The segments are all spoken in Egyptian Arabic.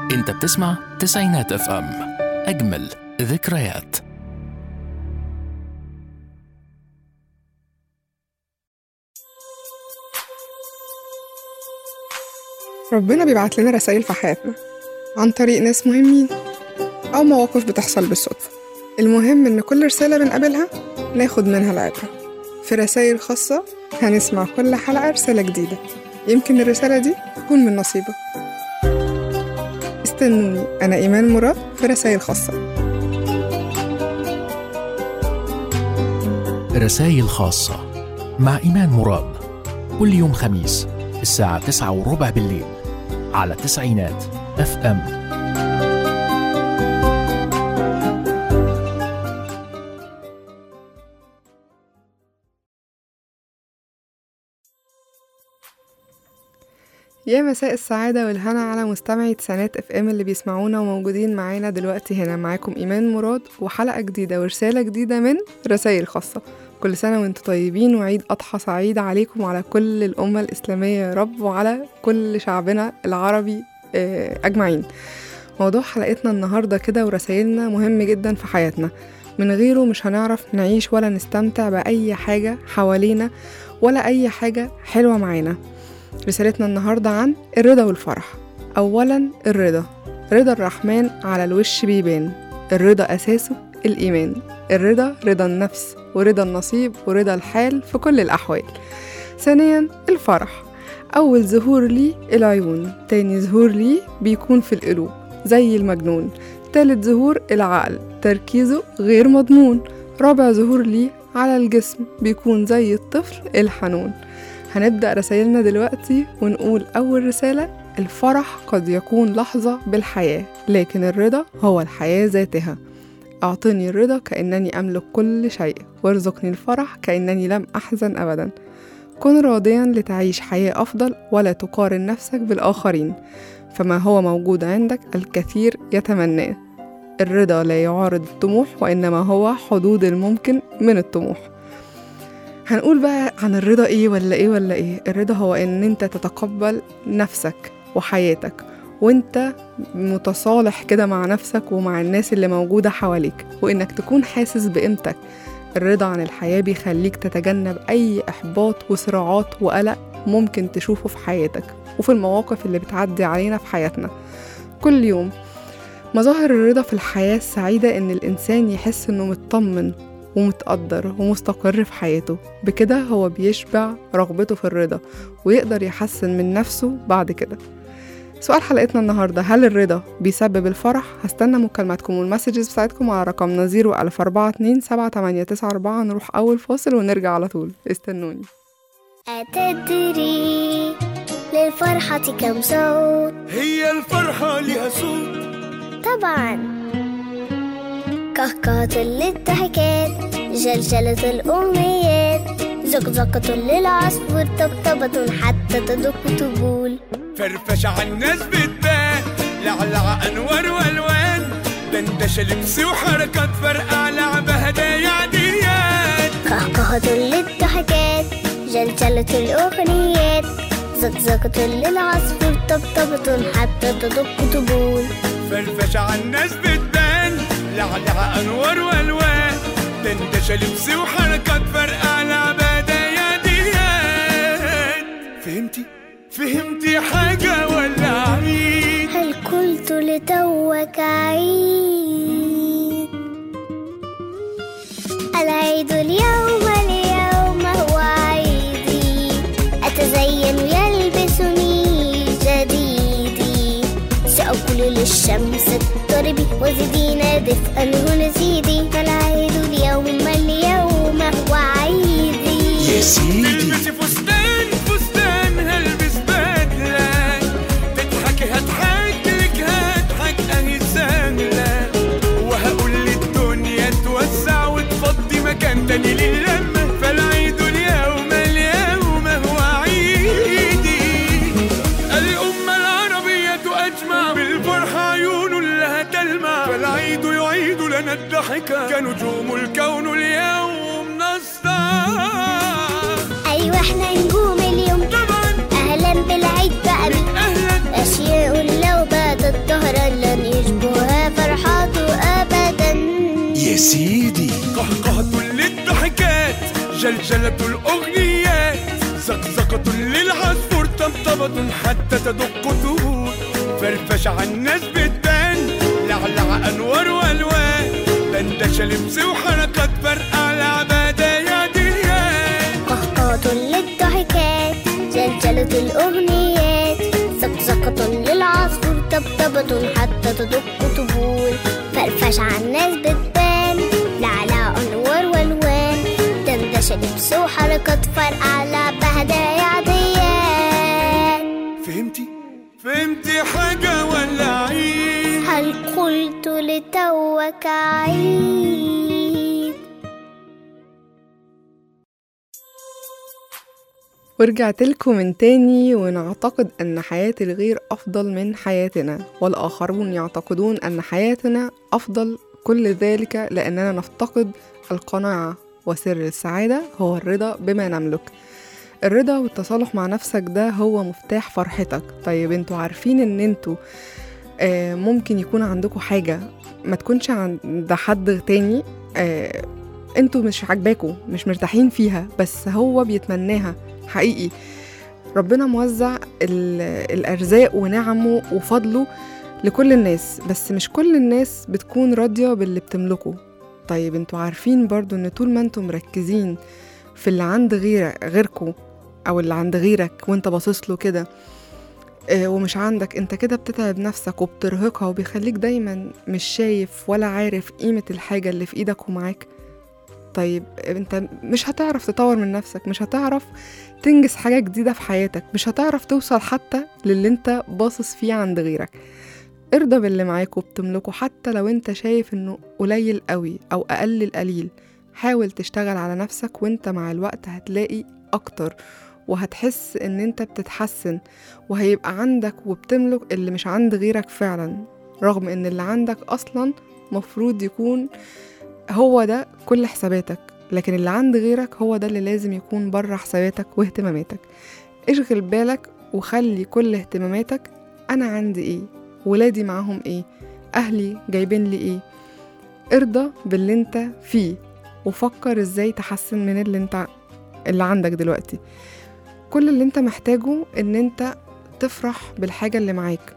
انت بتسمع تسعينات اف ام اجمل ذكريات ربنا بيبعت لنا رسائل في حياتنا عن طريق ناس مهمين أو مواقف بتحصل بالصدفة المهم إن كل رسالة بنقابلها ناخد منها العبرة في رسائل خاصة هنسمع كل حلقة رسالة جديدة يمكن الرسالة دي تكون من نصيبك استنوني أنا إيمان مراد في رسائل خاصة رسائل خاصة مع إيمان مراد كل يوم خميس الساعة تسعة وربع بالليل على تسعينات اف ام يا مساء السعادة والهنا على مستمعي تسعينات اف ام اللي بيسمعونا وموجودين معانا دلوقتي هنا معاكم إيمان مراد وحلقة جديدة ورسالة جديدة من رسائل خاصة كل سنة وانتم طيبين وعيد أضحى سعيد عليكم وعلى كل الأمة الإسلامية يا رب وعلى كل شعبنا العربي آه، أجمعين موضوع حلقتنا النهاردة كده ورسائلنا مهم جدا في حياتنا من غيره مش هنعرف نعيش ولا نستمتع بأي حاجة حوالينا ولا أي حاجة حلوة معانا رسالتنا النهاردة عن الرضا والفرح أولا الرضا رضا الرحمن على الوش بيبان الرضا أساسه الإيمان الرضا رضا النفس ورضا النصيب ورضا الحال في كل الأحوال ثانيا الفرح أول ظهور ليه العيون تاني ظهور ليه بيكون في القلوب زي المجنون تالت ظهور العقل تركيزه غير مضمون رابع ظهور ليه على الجسم بيكون زي الطفل الحنون هنبدأ رسائلنا دلوقتي ونقول أول رسالة الفرح قد يكون لحظة بالحياة لكن الرضا هو الحياة ذاتها أعطني الرضا كأنني أملك كل شيء وارزقني الفرح كأنني لم أحزن أبدا كن راضيا لتعيش حياة أفضل ولا تقارن نفسك بالآخرين فما هو موجود عندك الكثير يتمناه الرضا لا يعارض الطموح وإنما هو حدود الممكن من الطموح هنقول بقى عن الرضا ايه ولا ايه ولا ايه الرضا هو ان انت تتقبل نفسك وحياتك وانت متصالح كده مع نفسك ومع الناس اللي موجودة حواليك وانك تكون حاسس بقيمتك الرضا عن الحياة بيخليك تتجنب أي إحباط وصراعات وقلق ممكن تشوفه في حياتك وفي المواقف اللي بتعدي علينا في حياتنا كل يوم مظاهر الرضا في الحياة السعيدة إن الإنسان يحس إنه مطمن ومتقدر ومستقر في حياته بكده هو بيشبع رغبته في الرضا ويقدر يحسن من نفسه بعد كده سؤال حلقتنا النهاردة هل الرضا بيسبب الفرح؟ هستنى مكالماتكم والمسجز بتاعتكم على رقمنا 01042 7894 نروح أول فاصل ونرجع على طول استنوني أتدري للفرحة كم صوت هي الفرحة لها صوت طبعا كهكهة للضحكات جلجلة الأمنيات زقزقة للعصفور طبطبة حتى تدق طبول فرفشة عالناس بتبان لعلع أنوار وألوان دندشة لبس وحركات فرقع لعبة هدايا عديات كهكهة للضحكات جلجلة الأغنيات زقزقة للعصفور طبطبة حتى تدق طبول فرفشة عالناس بتبان لعلع أنوار وألوان دندشة لبس وحركات فرقع لعبة هدايا عديات فهمتي؟ فهمتي حاجة ولا عيد؟ هل قلت لتوك عيد العيد اليوم اليوم هو عيدي أتزين يلبسني جديدي سأقول للشمس اضطربي وزدينا دفئا هنا زيدي فالعيد اليوم اليوم هو عيدي يا سيدي تلبسي فستان فستان هلبس بدلة تضحكي هضحك لك هضحك اهي سهلة وهقول للدنيا توسع وتفضي مكان تاني للمة فالعيد اليوم اليوم هو عيدي الأمة العربية أجمع بالفرحة عيون لها تلمع فالعيد يعيد لنا الضحكة كنجوم الكون اليوم نسطع أيوة احنا نجوم اليوم طبعا أهلا بالعيد بقى أهلا أشياء لو باتت ظهرا سيدي قهقهة للضحكات جلجلة الأغنيات زقزقة للعصفور طبطبة حتى تدق طهور فرفش على الناس بتبان لعلع أنوار وألوان دندشة لبس وحركات فرقع العبادة يا ديان قهقهة للضحكات جلجلة الأغنيات زقزقة للعصفور طبطبة حتى تدق طبول فرفش على الناس بتبان لعلى أنوار والوان دندشة لبس وحركات فرقع لعبة هدايا عديان فهمتي؟ فهمتي حاجة ولا عيد؟ هل قلت لتوك عيد ورجعت لكم من تاني ونعتقد أن حياة الغير أفضل من حياتنا والآخرون يعتقدون أن حياتنا أفضل كل ذلك لأننا نفتقد القناعة وسر السعادة هو الرضا بما نملك الرضا والتصالح مع نفسك ده هو مفتاح فرحتك طيب انتوا عارفين ان انتوا آه، ممكن يكون عندكم حاجة ما تكونش عند حد تاني آه، انتوا مش عاجباكوا مش مرتاحين فيها بس هو بيتمناها حقيقي ربنا موزع ال- الأرزاق ونعمه وفضله لكل الناس بس مش كل الناس بتكون راضية باللي بتملكه طيب انتوا عارفين برضو ان طول ما انتوا مركزين في اللي عند غير غيركوا او اللي عند غيرك وانت باصص له كده آه، ومش عندك انت كده بتتعب نفسك وبترهقها وبيخليك دايما مش شايف ولا عارف قيمة الحاجة اللي في ايدك ومعاك طيب انت مش هتعرف تطور من نفسك مش هتعرف تنجز حاجة جديدة في حياتك مش هتعرف توصل حتى للي انت باصص فيه عند غيرك ارضى باللي معاك وبتملكه حتى لو انت شايف انه قليل قوي او اقل القليل حاول تشتغل على نفسك وانت مع الوقت هتلاقي اكتر وهتحس ان انت بتتحسن وهيبقى عندك وبتملك اللي مش عند غيرك فعلا رغم ان اللي عندك اصلا مفروض يكون هو ده كل حساباتك لكن اللي عند غيرك هو ده اللي لازم يكون بره حساباتك واهتماماتك اشغل بالك وخلي كل اهتماماتك انا عندي ايه ولادي معاهم ايه اهلي جايبين لي ايه ارضى باللي انت فيه وفكر ازاي تحسن من اللي انت اللي عندك دلوقتي كل اللي انت محتاجه ان انت تفرح بالحاجة اللي معاك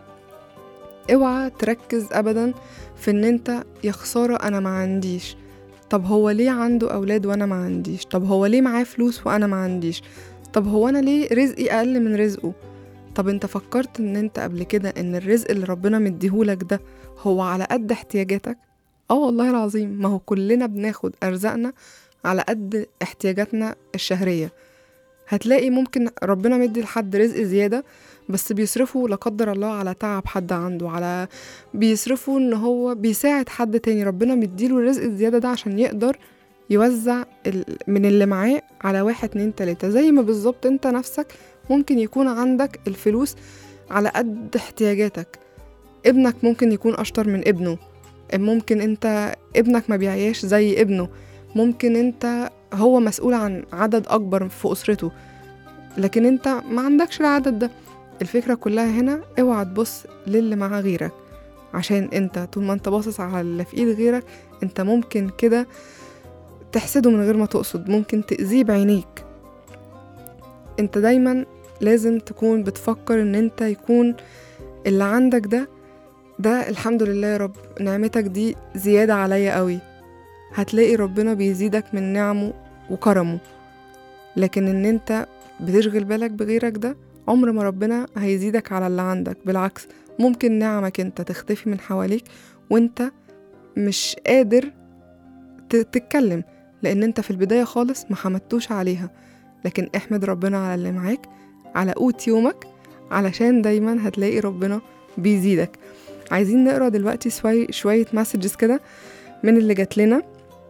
اوعى تركز ابدا في ان انت يا خسارة انا ما عنديش طب هو ليه عنده اولاد وانا ما عنديش طب هو ليه معاه فلوس وانا ما عنديش طب هو انا ليه رزقي اقل من رزقه طب انت فكرت ان انت قبل كده ان الرزق اللي ربنا مديهولك ده هو على قد احتياجاتك اه والله العظيم ما هو كلنا بناخد ارزاقنا على قد احتياجاتنا الشهرية هتلاقي ممكن ربنا مدي لحد رزق زيادة بس بيصرفه لا قدر الله على تعب حد عنده على بيصرفه ان هو بيساعد حد تاني ربنا مديله الرزق الزيادة ده عشان يقدر يوزع ال- من اللي معاه على واحد اتنين تلاتة زي ما بالظبط انت نفسك ممكن يكون عندك الفلوس على قد احتياجاتك ابنك ممكن يكون اشطر من ابنه ممكن انت ابنك ما بيعياش زي ابنه ممكن انت هو مسؤول عن عدد اكبر في اسرته لكن انت ما عندكش العدد ده الفكرة كلها هنا اوعى تبص للي مع غيرك عشان انت طول ما انت باصص على اللي في ايد غيرك انت ممكن كده تحسده من غير ما تقصد ممكن تأذيه بعينيك انت دايما لازم تكون بتفكر ان انت يكون اللي عندك ده ده الحمد لله يا رب نعمتك دي زيادة عليا قوي هتلاقي ربنا بيزيدك من نعمه وكرمه لكن ان انت بتشغل بالك بغيرك ده عمر ما ربنا هيزيدك على اللي عندك بالعكس ممكن نعمك انت تختفي من حواليك وانت مش قادر ت- تتكلم لان انت في البداية خالص ما حمدتوش عليها لكن احمد ربنا على اللي معاك على قوت يومك علشان دايما هتلاقي ربنا بيزيدك عايزين نقرا دلوقتي شوية شوية مسجز كده من اللي جات لنا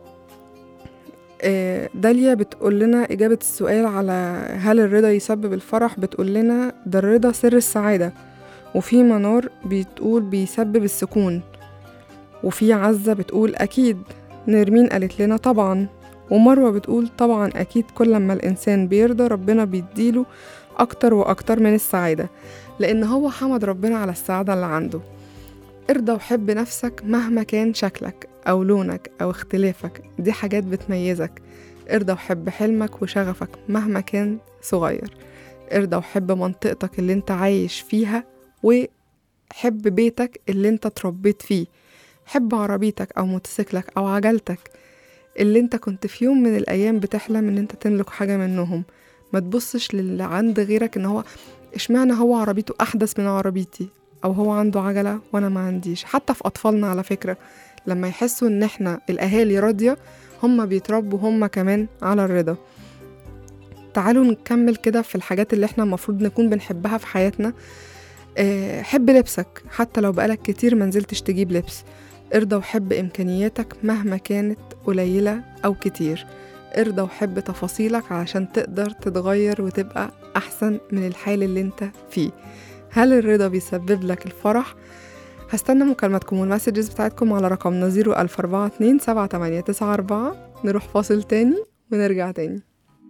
آه، داليا بتقول لنا إجابة السؤال على هل الرضا يسبب الفرح بتقول لنا ده الرضا سر السعادة وفي منار بتقول بيسبب السكون وفي عزة بتقول أكيد نرمين قالت لنا طبعا ومروة بتقول طبعا أكيد كل ما الإنسان بيرضى ربنا بيديله أكتر وأكتر من السعادة لأن هو حمد ربنا على السعادة اللي عنده ارضى وحب نفسك مهما كان شكلك أو لونك أو اختلافك دي حاجات بتميزك ارضى وحب حلمك وشغفك مهما كان صغير ارضى وحب منطقتك اللي انت عايش فيها وحب بيتك اللي انت اتربيت فيه حب عربيتك أو موتوسيكلك أو عجلتك اللي انت كنت في يوم من الأيام بتحلم ان انت تملك حاجة منهم ما تبصش للي عند غيرك ان هو اشمعنى هو عربيته أحدث من عربيتي أو هو عنده عجلة وأنا ما عنديش حتى في أطفالنا على فكرة لما يحسوا ان احنا الأهالي راضية هم بيتربوا هم كمان على الرضا تعالوا نكمل كده في الحاجات اللي احنا المفروض نكون بنحبها في حياتنا اه حب لبسك حتى لو بقالك كتير منزلتش تجيب لبس ارضى وحب إمكانياتك مهما كانت قليلة أو كتير ارضى وحب تفاصيلك علشان تقدر تتغير وتبقى أحسن من الحال اللي انت فيه هل الرضا بيسبب لك الفرح؟ هستنى مكالماتكم والمسجز بتاعتكم على رقمنا 00427 7894 نروح فاصل تاني ونرجع تاني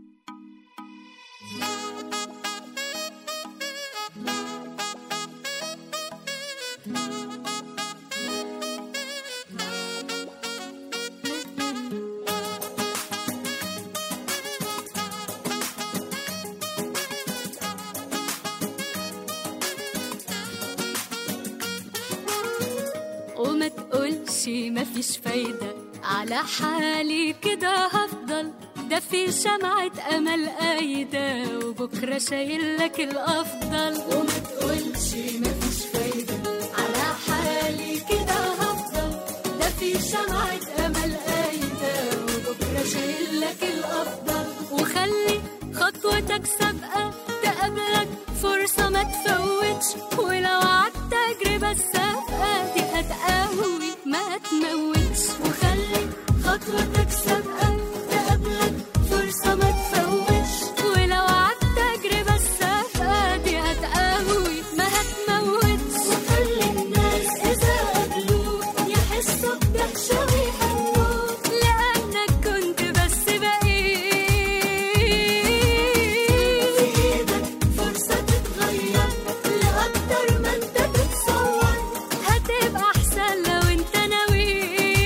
وما تقولش مفيش فايدة على حالي كده هفضل ده في شمعة أمل قايدة وبكرة شايل لك الأفضل وما تقولش مفيش فايدة على حالي كده هفضل ده في شمعة أمل قايدة وبكرة شايل لك الأفضل وخلي خطوتك سابقة تقابلك فرصة ما تفوتش ولو عدت تجربة السابقة دي هتقوي ما تموتش وخلي خطوتك سابقة تقابلك فرصة ما تفوتش ولو عدت تجربة السابقة دي هتقوي ما هتموتش وخلي الناس إذا قابلوك يحسوا بدهشة ويهنوك لأنك كنت بس بقيت في إيدك فرصة تتغير لأكتر ما أنت تتصور هتبقى أحسن لو أنت ناوي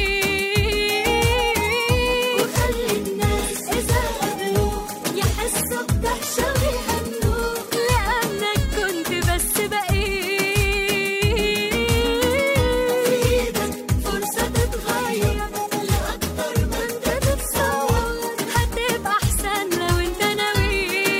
وخلي الناس إذا قابلوك يحسوا بدهشة ويهنوك لأنك كنت بس بقيت في إيدك فرصة تتغير لأكتر ما أنت تتصور هتبقى أحسن لو أنت ناوي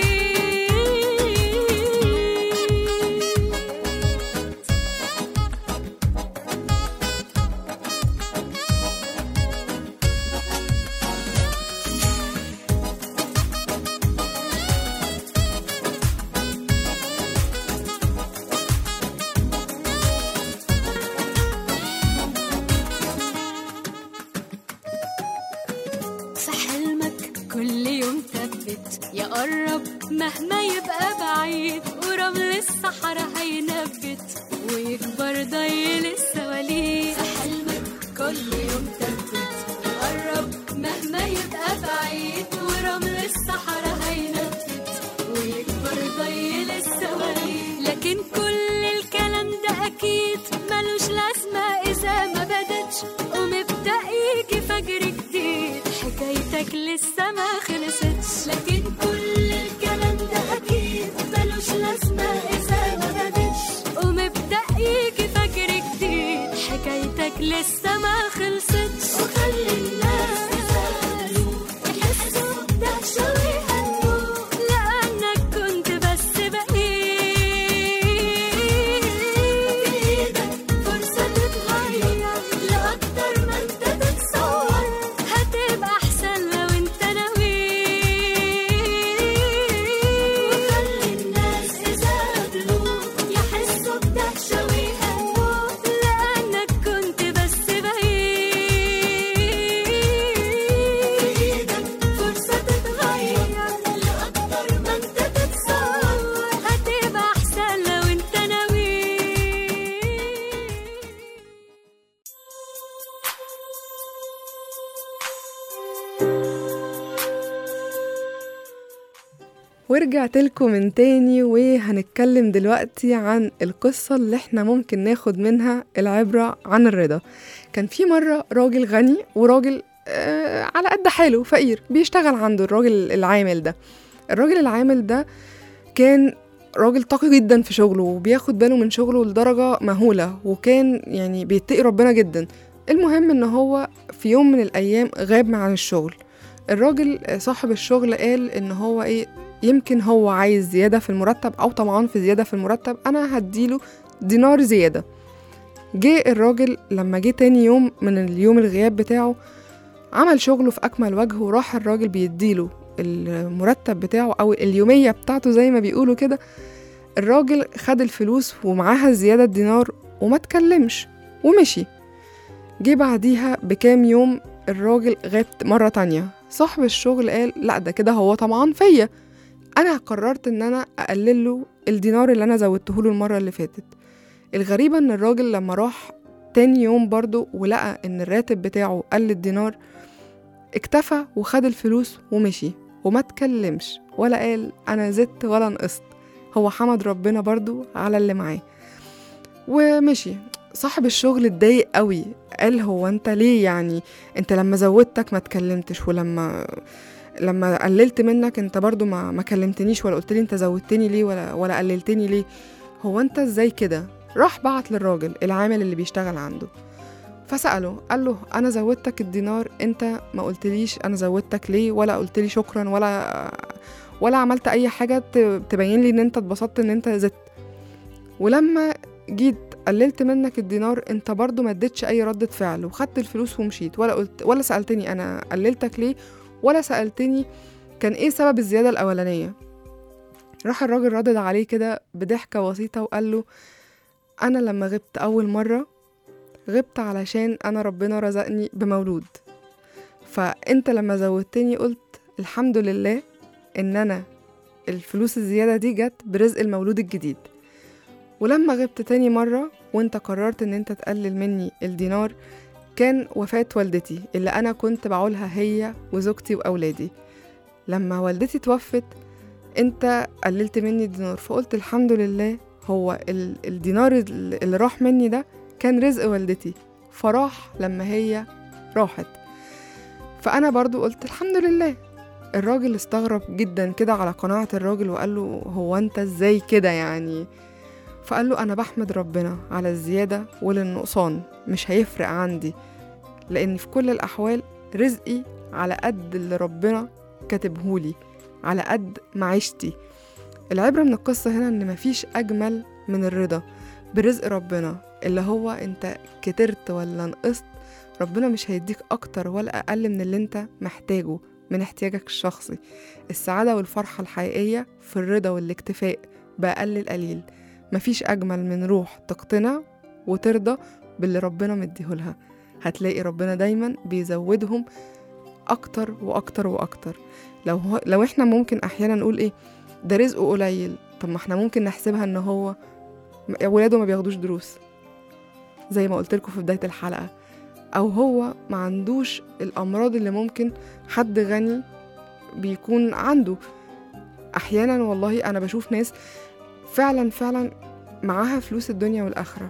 في حلمك كل يوم ثبت يا قرب مهما يبقى بعيد ورمل الصحراء هينبت ويكبر ضيل السواليف في حلمك كل يوم ثبت يا قرب مهما يبقى بعيد ورمل الصحراء هينبت ويكبر ضيل السواليف لكن كل الكلام ده اكيد ملوش لازمه اذا ما بدتش ومبدا يجي فجر جديد حكايتك لسه ما خلصتش لكن كل الكلام ده اكيد ملوش لازمه اذا ما بدتش ومبدا يجي فجر جديد حكايتك لسه ما خلصتش وخلي الناس يسألوك يحسوا بدهشة ويهنوك لأنك كنت بس بقيت بإيدك فرصة تتغير لأكتر ما أنت تتصور هتبقى أحسن لو أنت ناوي وخلي الناس إذا قابلوك يحسوا بدهشة ويهنوك لأنك كنت بس بعيد ورجعت لكم من تاني وهنتكلم دلوقتي عن القصة اللي احنا ممكن ناخد منها العبرة عن الرضا كان في مرة راجل غني وراجل آه على قد حاله فقير بيشتغل عنده الراجل العامل ده الراجل العامل ده كان راجل تقي جدا في شغله وبياخد باله من شغله لدرجة مهولة وكان يعني بيتقي ربنا جدا المهم ان هو في يوم من الايام غاب عن الشغل الراجل صاحب الشغل قال ان هو ايه يمكن هو عايز زيادة في المرتب او طمعان في زيادة في المرتب انا هديله دينار زيادة جه الراجل لما جه تاني يوم من اليوم الغياب بتاعه عمل شغله في اكمل وجه وراح الراجل بيديله المرتب بتاعه او اليومية بتاعته زي ما بيقولوا كده الراجل خد الفلوس ومعاها زيادة دينار وما تكلمش ومشي جه بعديها بكام يوم الراجل غاب مرة تانية صاحب الشغل قال لا ده كده هو طمعان فيا انا قررت ان انا اقلل له الدينار اللي انا زودته له المرة اللي فاتت الغريبة ان الراجل لما راح تاني يوم برضه ولقى ان الراتب بتاعه قل الدينار اكتفى وخد الفلوس ومشي وما اتكلمش ولا قال انا زدت ولا نقصت هو حمد ربنا برضو على اللي معاه ومشي صاحب الشغل اتضايق قوي قال هو انت ليه يعني انت لما زودتك ما اتكلمتش ولما لما قللت منك انت برضو ما ما كلمتنيش ولا قلت لي انت زودتني ليه ولا ولا قللتني ليه هو انت ازاي كده راح بعت للراجل العامل اللي بيشتغل عنده فسأله قال له أنا زودتك الدينار أنت ما قلتليش أنا زودتك ليه ولا قلتلي شكرا ولا ولا عملت أي حاجة ت- تبين لي إن أنت اتبسطت إن أنت زدت ولما جيت قللت منك الدينار أنت برضو ما اديتش أي ردة فعل وخدت الفلوس ومشيت ولا قلت ولا سألتني أنا قللتك ليه ولا سألتني كان إيه سبب الزيادة الأولانية راح الراجل ردد عليه كده بضحكة بسيطة وقال له أنا لما غبت أول مرة غبت علشان أنا ربنا رزقني بمولود فأنت لما زودتني قلت الحمد لله إن أنا الفلوس الزيادة دي جت برزق المولود الجديد ولما غبت تاني مرة وانت قررت ان انت تقلل مني الدينار كان وفاة والدتي اللي أنا كنت بعولها هي وزوجتي وأولادي لما والدتي توفت انت قللت مني الدينار فقلت الحمد لله هو ال- الدينار ال- اللي راح مني ده كان رزق والدتي فراح لما هي راحت فأنا برضو قلت الحمد لله الراجل استغرب جدا كده على قناعة الراجل وقال له هو انت ازاي كده يعني فقال له أنا بحمد ربنا على الزيادة وللنقصان مش هيفرق عندي لأن في كل الأحوال رزقي على قد اللي ربنا كاتبهولي على قد معيشتي العبرة من القصة هنا إن مفيش أجمل من الرضا برزق ربنا اللي هو أنت كترت ولا نقصت ربنا مش هيديك أكتر ولا أقل من اللي أنت محتاجه من احتياجك الشخصي السعادة والفرحة الحقيقية في الرضا والاكتفاء بأقل القليل مفيش أجمل من روح تقتنع وترضى باللي ربنا مديهولها هتلاقي ربنا دايما بيزودهم أكتر وأكتر وأكتر لو هو لو إحنا ممكن أحيانا نقول إيه ده رزقه قليل طب ما إحنا ممكن نحسبها إن هو ولاده ما بياخدوش دروس زي ما قلت لكم في بداية الحلقة أو هو ما عندوش الأمراض اللي ممكن حد غني بيكون عنده أحيانا والله أنا بشوف ناس فعلا فعلا معاها فلوس الدنيا والآخرة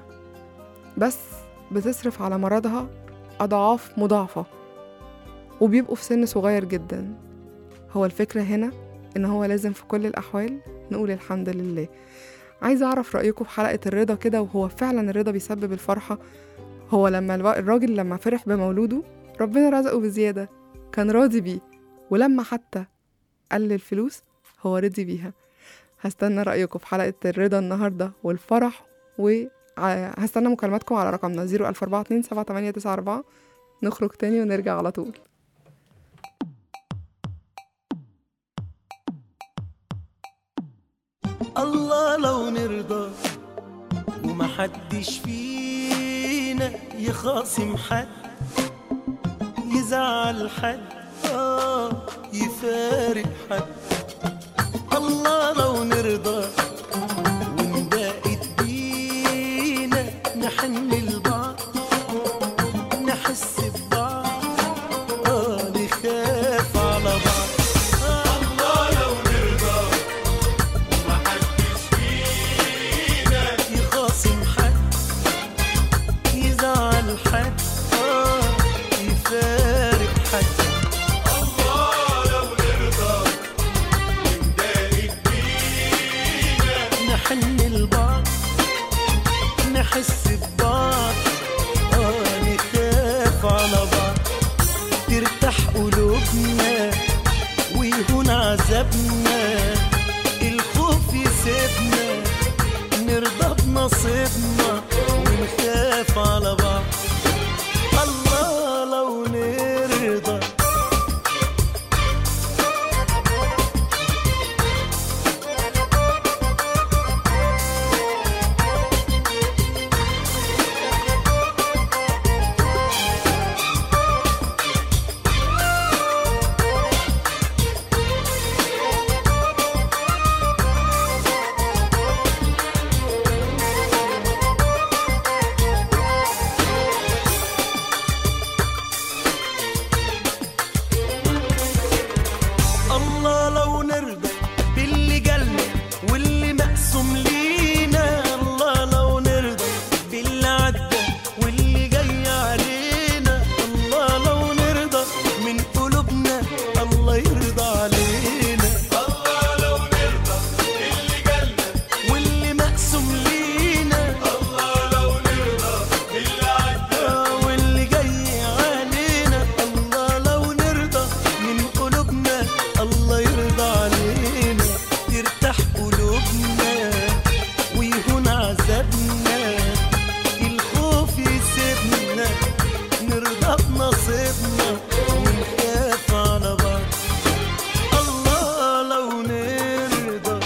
بس بتصرف على مرضها أضعاف مضاعفة وبيبقوا في سن صغير جدا هو الفكرة هنا إن هو لازم في كل الأحوال نقول الحمد لله عايزة أعرف رأيكم في حلقة الرضا كده وهو فعلا الرضا بيسبب الفرحة هو لما الو- الراجل لما فرح بمولوده ربنا رزقه بزيادة كان راضي بيه ولما حتى قل الفلوس هو رضي بيها هستنى رأيكم في حلقة الرضا النهاردة والفرح وهستنى مكالماتكم على رقمنا 01427 7894 نخرج تاني ونرجع على طول الله لو نرضى ومحدش فينا يخاصم حد يزعل حد آه يفارق حد الله لو نرضى ونبقت بينا نحن لبعض نحس ببعض آه نخاف على بعض الله لو نرضى نحن لبعض نحس ببعض اه نخاف على بعض ترتاح قلوبنا ويهون عذابنا الخوف يسيبنا نرضى بنصيبنا ونخاف على بعض الله لو نرضى الله لو نرضى باللي جالنا واللي مقسوم لينا الله لو نرضى باللي عدى واللي جاي علينا الله لو نرضى من قلوبنا الله يرضى علينا الله لو نرضى باللي جالنا واللي مقسوم لينا الله لو نرضى باللي عدى واللي جاي علينا الله لو نرضى من قلوبنا الله يرضى علينا ترتاح قلوبنا ويهون عذابنا الخوف يسيبنا نرضى بنصيبنا ونخاف على بعض الله لو نرضى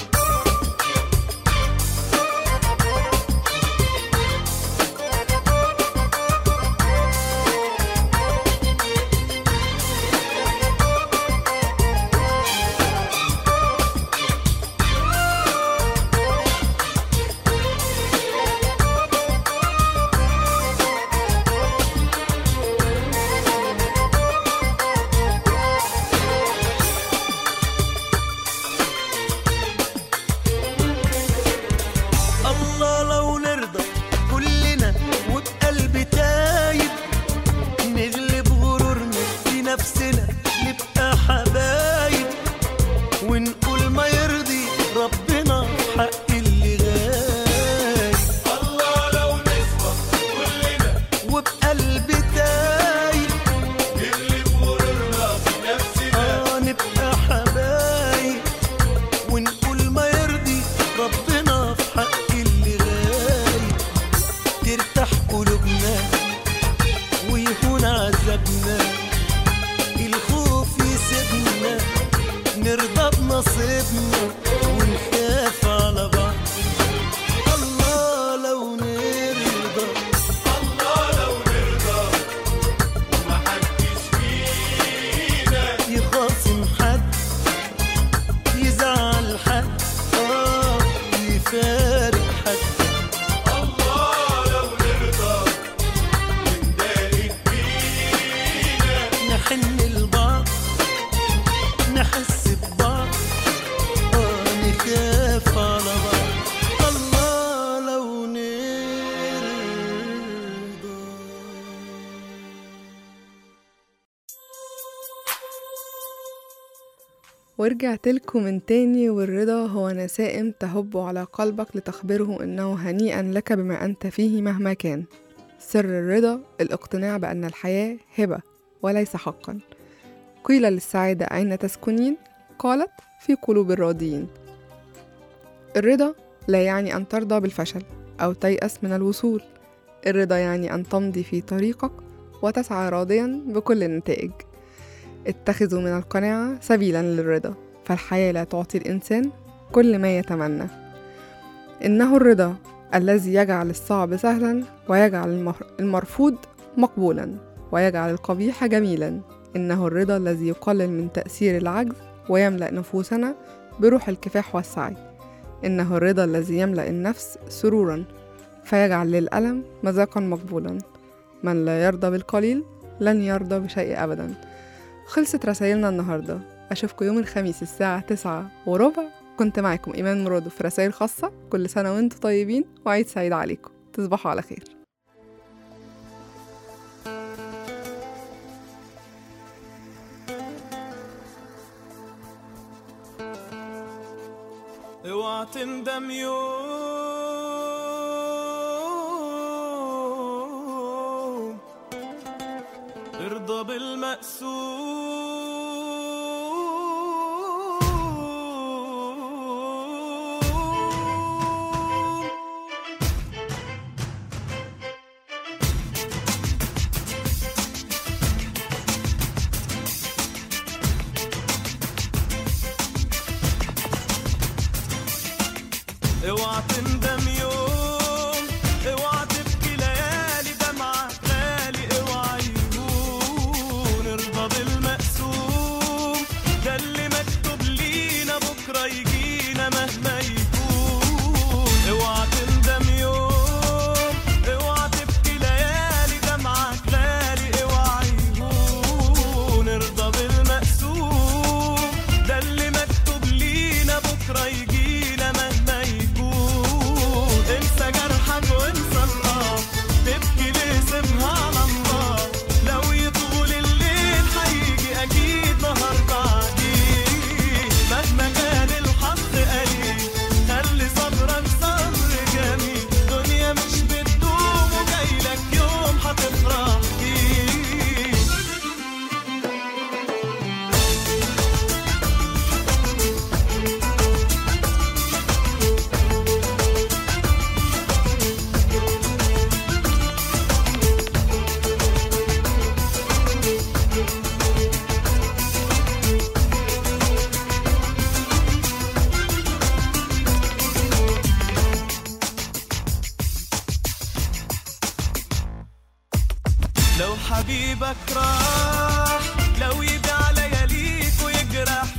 الله لو نرضى كلنا وبقلب تايب نغلب غرورنا في نفسنا نبقى حبايب ونقول ما يرضي ربنا حق اللي غايب الله لو نسوى كلنا وبقلب تايب نغلب غرورنا في نفسنا آه نبقى حبايب ونقول ما يرضي ربنا في حق اللي غايب ترتاح قلوبنا ويهون عذابنا الخوف يسيبنا نرضى بنصيبنا ونخاف على بعض الله لو نرضى الله لو نرضى ومحدش فينا يخاصم حد يزعل حد اه يفارق حد الله لو نرضى وندارك بينا نحن لبعض نحس ببعض اه نخاف على بعض الله لو نرضى ورجعت لكم من تاني والرضا هو نسائم تهب على قلبك لتخبره إنه هنيئا لك بما أنت فيه مهما كان سر الرضا الاقتناع بأن الحياة هبة وليس حقا قيل للسعادة أين تسكنين؟ قالت في قلوب الراضيين الرضا لا يعني أن ترضى بالفشل أو تيأس من الوصول الرضا يعني أن تمضي في طريقك وتسعى راضيا بكل النتائج اتخذوا من القناعة سبيلا للرضا فالحياة لا تعطي الإنسان كل ما يتمنى إنه الرضا الذي يجعل الصعب سهلا ويجعل المر- المرفوض مقبولا ويجعل القبيح جميلا إنه الرضا الذي يقلل من تأثير العجز ويملأ نفوسنا بروح الكفاح والسعي إنه الرضا الذي يملأ النفس سرورا فيجعل للألم مذاقا مقبولا من لا يرضى بالقليل لن يرضى بشيء أبدا خلصت رسائلنا النهاردة أشوفكم يوم الخميس الساعة تسعة وربع كنت معكم إيمان مراد في رسائل خاصة كل سنة وانتم طيبين وعيد سعيد عليكم تصبحوا على خير اوعى اوعى تندم يوم ارضى بالمقسوم اوعى تندم يوم اوعى تبكي ليالي دمعة غالي اوعى يهون ارضى بالمقسوم ده اللي مكتوب لينا بكرة يجينا مهما يكون اوعى تندم يوم اوعى تبكي ليالي دمعة غالي اوعى يهون ارضى بالمقسوم ده اللي مكتوب لينا بكرة يجينا مهما يكون انسى جرحك وانسى النار تبكي ليه سيبها على الله لو يطول الليل هيجي اكيد نهار بعديه مهما كان الحظ قليل خلي صبرك صبر جميل دنيا مش بتدوم وجايلك يوم هتفرح فيه لو حبيبك راح لو يدعى لياليك ويجرح